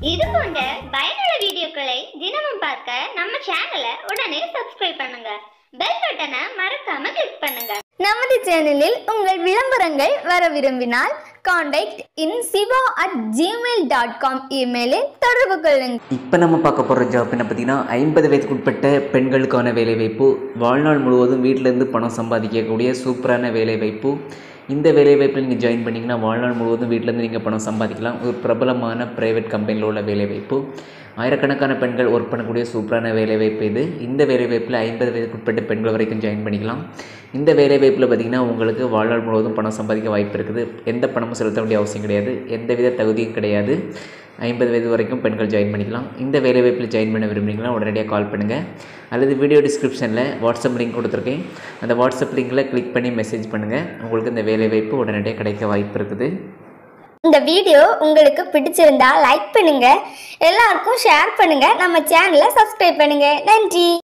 இது போன்ற பயனுள்ள வீடியோக்களை தினமும் பார்க்க நம்ம சேனலை உடனே சப்ஸ்கிரைப் பண்ணுங்க பெல் பட்டனை மறக்காம கிளிக் பண்ணுங்க நமது சேனலில் உங்கள் விளம்பரங்கள் வர விரும்பினால் contact in Siva at Gmail dot com இமெயிலில் தொடர்பு கொள்ளுங்கள் இப்போ நம்ம பார்க்க போகிற ஜாப் என்ன பார்த்தீங்கன்னா ஐம்பது வயதுக்குட்பட்ட பெண்களுக்கான வேலைவாய்ப்பு வாழ்நாள் முழுவதும் வீட்டிலேருந்து பணம் சம்பாதிக்கக்கூடிய சூப்பரான வேலைவாய்ப்பு இந்த வேலைவாய்ப்பில் நீங்கள் ஜாயின் பண்ணிங்கன்னா வாழ்நாள் முழுவதும் வீட்டிலேருந்து நீங்கள் பணம் சம்பாதிக்கலாம் ஒரு பிரபலமான ப்ரைவேட் கம்பெனியில் உள்ள வேலைவாய்ப்பு ஆயிரக்கணக்கான பெண்கள் ஒர்க் பண்ணக்கூடிய சூப்பரான வேலைவாய்ப்பு இது இந்த வேலைவாய்ப்பில் ஐம்பது வயதுக்குட்பட்ட பெண்கள் வரைக்கும் ஜாயின் பண்ணிக்கலாம் இந்த வேலைவாய்ப்பில் பார்த்திங்கன்னா உங்களுக்கு வாழ்நாள் முழுவதும் பணம் சம்பாதிக்க வாய்ப்பு இருக்குது எந்த பணமும் செலுத்த வேண்டிய அவசியம் கிடையாது எந்தவித தகுதியும் கிடையாது ஐம்பது வயது வரைக்கும் பெண்கள் ஜாயின் பண்ணிக்கலாம் இந்த வேலைவாய்ப்பில் ஜாயின் பண்ண விரும்புறீங்களா உடனடியாக கால் பண்ணுங்கள் அல்லது வீடியோ டிஸ்கிரிப்ஷனில் வாட்ஸ்அப் லிங்க் கொடுத்துருக்கேன் அந்த வாட்ஸ்அப் லிங்கில் கிளிக் பண்ணி மெசேஜ் பண்ணுங்கள் உங்களுக்கு இந்த வேலைவாய்ப்பு உடனடியாக கிடைக்க வாய்ப்பு இருக்குது இந்த வீடியோ உங்களுக்கு பிடிச்சிருந்தா லைக் பண்ணுங்க எல்லாருக்கும் ஷேர் பண்ணுங்க நம்ம சேனலை சப்ஸ்கிரைப் பண்ணுங்க நன்றி